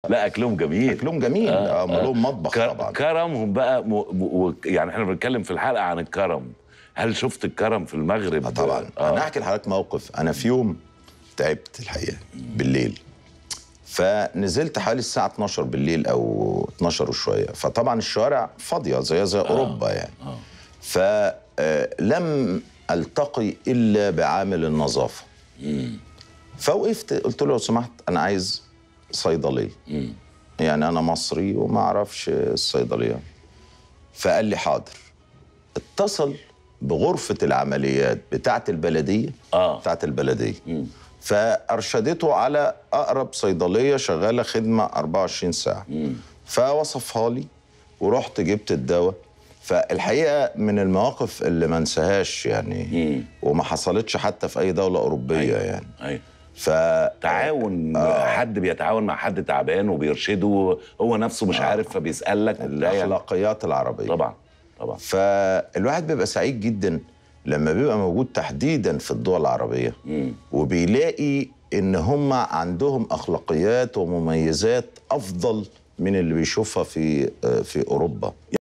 لا اكلهم جميل اكلهم جميل آه آه لهم مطبخ كر- طبعا كرمهم بقى م... م... يعني احنا بنتكلم في الحلقه عن الكرم هل شفت الكرم في المغرب آه طبعا آه. انا احكي لحضرتك موقف انا في يوم تعبت الحقيقه بالليل فنزلت حوالي الساعه 12 بالليل او 12 وشويه فطبعا الشوارع فاضيه زي زي اوروبا يعني آه. فلم التقي الا بعامل النظافه فوقفت قلت له لو سمحت انا عايز صيدليه مم. يعني انا مصري وما اعرفش الصيدليه فقال لي حاضر اتصل بغرفه العمليات بتاعه البلديه آه. بتاعه البلديه مم. فارشدته على اقرب صيدليه شغاله خدمه 24 ساعه مم. فوصفها لي ورحت جبت الدواء فالحقيقه من المواقف اللي ما انساهاش يعني مم. وما حصلتش حتى في اي دوله اوروبيه أيوة. يعني ايوه ف تعاون حد بيتعاون مع حد تعبان وبيرشده هو نفسه مش عارف فبيسالك وبتاع يعني. الاخلاقيات العربيه طبعا طبعا فالواحد بيبقى سعيد جدا لما بيبقى موجود تحديدا في الدول العربيه مم. وبيلاقي ان هم عندهم اخلاقيات ومميزات افضل من اللي بيشوفها في في اوروبا